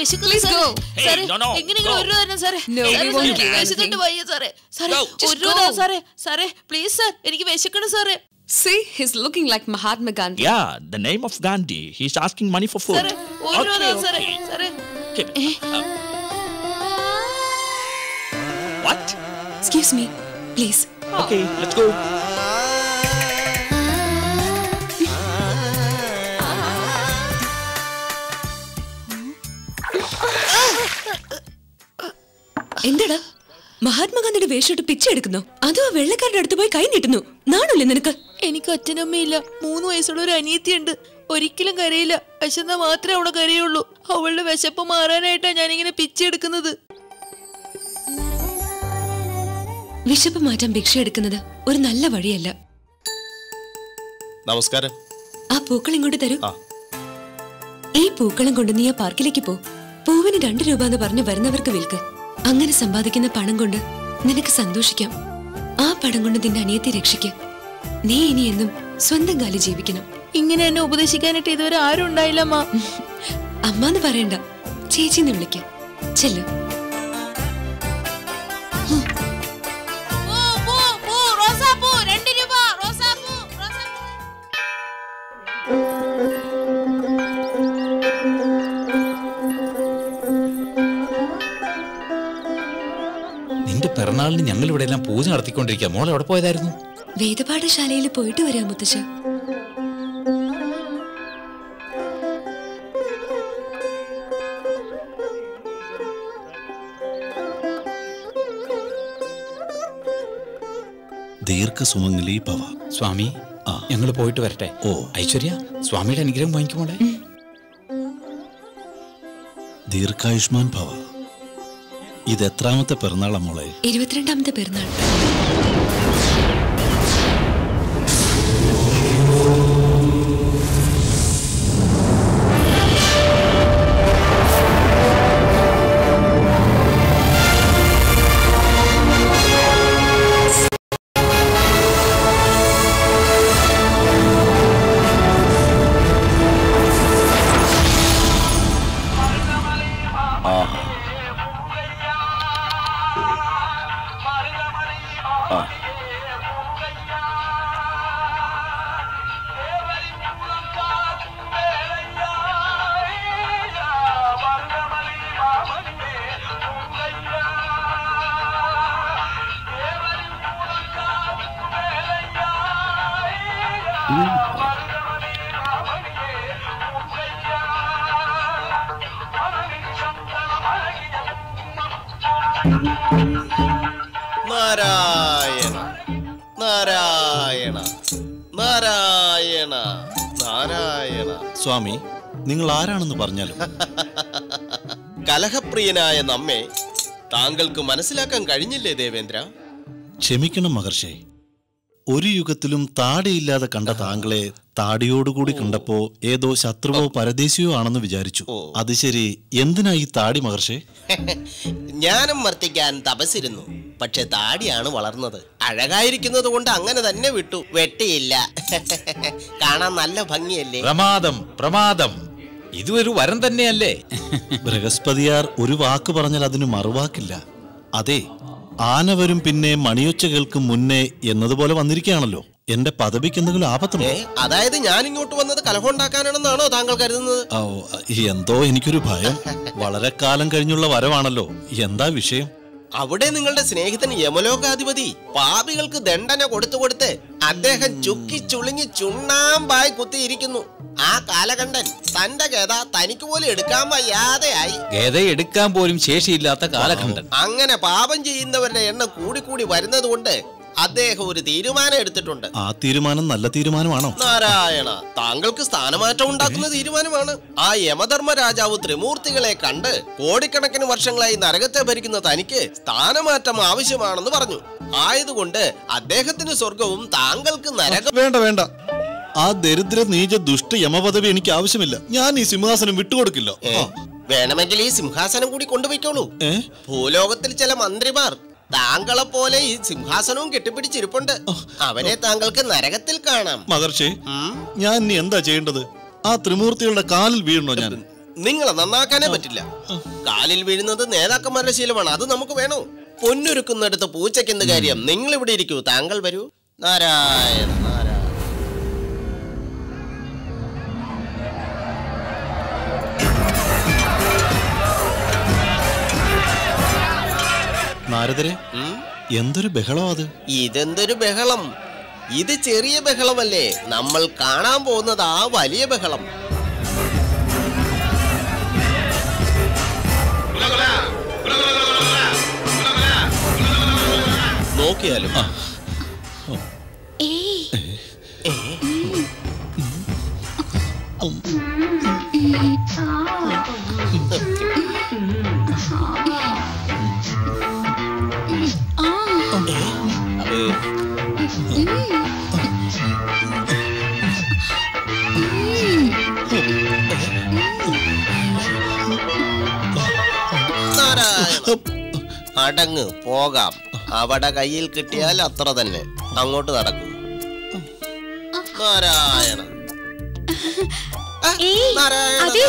വിശക്കുന്നു Please സാറേ. go. Hey, സാറേ, no, no, എങ്ങനെയെങ്കിലും go. ഒരു രൂപ തരണം സാറേ No, സാറേ, we won't സാറേ, give you വിശന്നിട്ട് anything. വയ്യ സാറേ സാറേ Go. ഒരു Just രൂപ go. തരണം സാറേ സാറേ പ്ലീസ് സാർ എനിക്ക് വിശക്കണം സാറേ See, he's looking like Mahatma Gandhi. Yeah, the name of Gandhi. He's asking money for food. സാറേ ഒരു രൂപ Okay, തരണം സാറേ okay. സാറേ Okay. Uh, what? Excuse me, please. Okay, let's go. എന്തടാ മഹാത്മാഗാന്ധിയുടെ വേഷമിട്ട് പിച്ച എടുക്കുന്നു അതോ ആ വെള്ളക്കാരുടെ അടുത്ത് പോയി കൈ നീട്ടുന്നു നാണല്ലേ നിനക്ക് എനിക്ക് അച്ഛനമ്മയില്ല മൂന്ന് വയസ്സുള്ള ഒരു അനിയത്തിയുണ്ട് ഒരിക്കലും കരയില്ല വിശന്നാ മാത്രമേ അവളെ കരയുള്ളൂ അവളുടെ വിശപ്പ് മാറാനായിട്ടാ ഞാനിങ്ങനെ പിച്ചെടുക്കുന്നത് വിശപ്പ് മാറ്റാൻ ഭിക്ഷ എടുക്കുന്നത് ഒരു നല്ല വഴിയല്ല നമസ്കാരം ആ പൂക്കൾ ഇങ്ങോട്ട് തരൂ ആ. ഈ പൂക്കളം കൊണ്ട് നീ ആ പാർക്കിലേക്ക് പോ പൂവിന് രണ്ട് രൂപ എന്ന് പറഞ്ഞു വരുന്നവർക്ക് വിൽക്ക് അങ്ങനെ സമ്പാദിക്കുന്ന പണം കൊണ്ട് നിനക്ക് സന്തോഷിക്കാം ആ പണം കൊണ്ട് നിന്റെ അനിയത്തെ രക്ഷിക്ക നീ ഇനി എന്നും സ്വന്തം കാലി ജീവിക്കണം ഇങ്ങനെ എന്നെ ഉപദേശിക്കാനായിട്ട് ഇതുവരെ ആരും ഉണ്ടായില്ല അമ്മ അമ്മാന്ന് പറയണ്ട ചേച്ചിന്ന് വിളിക്ക ചെല്ലു നിന്റെ പിറന്നാളിന് ഞങ്ങൾ ഇവിടെ എല്ലാം പൂജ നടത്തിക്കൊണ്ടിരിക്കുക മോൾ എവിടെ പോയതായിരുന്നു വേദപാഠശാലയിൽ പോയിട്ട് വരാം മുത്തശ്ശ ദീർഘസുമംഗലി ഭവ സ്വാമി ഞങ്ങൾ പോയിട്ട് വരട്ടെ ഓ. ഐശ്വര്യ സ്വാമിയുടെ അനുഗ്രഹം വാങ്ങിക്കുമോളെ ദീർഘായുഷ്മാൻ ഭവ ഇത് എത്രാമത്തെ പിറന്നാളാ മോളെ ഇരുപത്തിരണ്ടാമത്തെ പിറന്നാൾ നാരായണ നാരായണ നാരായണ നാരായണ സ്വാമി നിങ്ങൾ ആരാണെന്ന് പറഞ്ഞാലും കലഹപ്രിയനായ നമ്മെ താങ്കൾക്ക് മനസ്സിലാക്കാൻ കഴിഞ്ഞില്ലേ ദേവേന്ദ്ര ക്ഷമിക്കണം മഹർഷേ ഒരു യുഗത്തിലും താടിയില്ലാതെ കണ്ട താങ്കളെ താടിയോടുകൂടി കണ്ടപ്പോ ഏതോ ശത്രുവോ പരദേശിയോ ആണെന്ന് വിചാരിച്ചു ഓ. അത് ശരി എന്തിനാ ഈ താടി മഹർഷേ ജ്ഞാനം വർത്തിക്കാൻ തപസിരുന്നു പക്ഷെ താടിയാണ് വളർന്നത് അഴകായിരിക്കുന്നത് കൊണ്ട് അങ്ങനെ തന്നെ വിട്ടു വെട്ടിയില്ല കാണാൻ നല്ല ഭംഗിയല്ലേ പ്രമാദം പ്രമാദം ഇതൊരു വരം തന്നെയല്ലേ ബൃഹസ്പതിയാർ ഒരു വാക്ക് പറഞ്ഞാൽ അതിന് മറുവാക്കില്ല അതെ ആന വരും പിന്നെ മണിയൊച്ച കേൾക്കും മുന്നേ എന്നതുപോലെ വന്നിരിക്കുകയാണല്ലോ എന്റെ പദവിക്ക് എന്തെങ്കിലും ഏ ആപത്തുണ്ടോ അതായത് ഞാൻ ഇങ്ങോട്ട് വന്നത് കലഹമുണ്ടാക്കാനാണെന്നാണോ താങ്കൾ കരുതുന്നത് ഓ, എന്തോ എനിക്കൊരു ഭയം വളരെ കാലം കഴിഞ്ഞുള്ള വരവാണല്ലോ എന്താ വിഷയം അവിടെ നിങ്ങളുടെ സ്നേഹിതൻ യമലോകാധിപതി പാപികൾക്ക് ദണ്ഡന കൊടുത്തു കൊടുത്ത് അദ്ദേഹം ചുക്കി ചുളുങ്ങി ചുണ്ണാമ്പായി കുത്തിയിരിക്കുന്നു ആ കാലകണ്ഠൻ തന്റെ ഗത തനിക്ക് പോലും എടുക്കാൻ വയ്യാതെയായി ഗത എടുക്കാൻ പോലും ശേഷിയില്ലാത്ത കാലഖണ്ഡൻ അങ്ങനെ പാപം ചെയ്യുന്നവരുടെ എണ്ണം കൂടിക്കൂടി വരുന്നത് കൊണ്ട് അദ്ദേഹം ഒരു തീരുമാനം എടുത്തിട്ടുണ്ട് ആ തീരുമാനം നല്ല തീരുമാനമാണോ നാരായണ താങ്കൾക്ക് സ്ഥാനമാറ്റം ഉണ്ടാക്കുന്ന തീരുമാനമാണ് ആ യമധർമ്മ രാജാവ് ത്രിമൂർത്തികളെ കണ്ട് കോടിക്കണക്കിന് വർഷങ്ങളായി നരകത്തെ ഭരിക്കുന്ന തനിക്ക് സ്ഥാനമാറ്റം ആവശ്യമാണെന്ന് പറഞ്ഞു ആയതുകൊണ്ട് അദ്ദേഹത്തിന് സ്വർഗവും താങ്കൾക്ക് നരകം വേണ്ട വേണ്ട ആ ദരിദ്ര നീച ദുഷ്ട യമപദവി എനിക്ക് ആവശ്യമില്ല ഞാൻ ഈ സിംഹാസനം വിട്ടുകൊടുക്കില്ല ഏ, വേണമെങ്കിൽ ഈ സിംഹാസനം കൂടി കൊണ്ടുപോയിക്കോളൂ ഏ? ഭൂലോകത്തിൽ ചില മന്ത്രിമാർ താങ്കളെ പോലെ ഈ സിംഹാസനവും കെട്ടിപ്പിടിച്ചിരിപ്പുണ്ട് അവരെ താങ്കൾക്ക് നരകത്തിൽ കാണാം മഹർഷി ഉം? ഞാൻ ഇനി എന്താ ചെയ്യേണ്ടത് ആ ത്രിമൂർത്തികളുടെ കാലിൽ വീഴണോ ഞാൻ നിങ്ങളെ നന്നാക്കാനേ പറ്റില്ല കാലിൽ വീഴുന്നത് നേതാക്കന്മാരുടെ ശീലമാണ് അത് നമുക്ക് വേണോ പൊന്നൊരുക്കുന്നിടത്ത് പൂച്ചയ്ക്ക് എന്ത് കാര്യം നിങ്ങൾ ഇവിടെ ഇരിക്കൂ താങ്കൾ വരൂ നാരായണ നാരായണ നാരദരെ ഉം? എന്തൊരു ബഹളം അത് ഇതെന്തൊരു ബഹളം ഇത് ചെറിയ ബഹളമല്ലേ നമ്മൾ കാണാൻ പോകുന്നത് ആ വലിയ ബഹളം നോക്കിയാലും നാരായണ അടങ്ങ് പോകാം അവിടെ കയ്യിൽ കിട്ടിയാൽ അത്ര തന്നെ അങ്ങോട്ട് നടക്കൂ നാരായണ ആ, ഏയ്, നാരായണ അതെ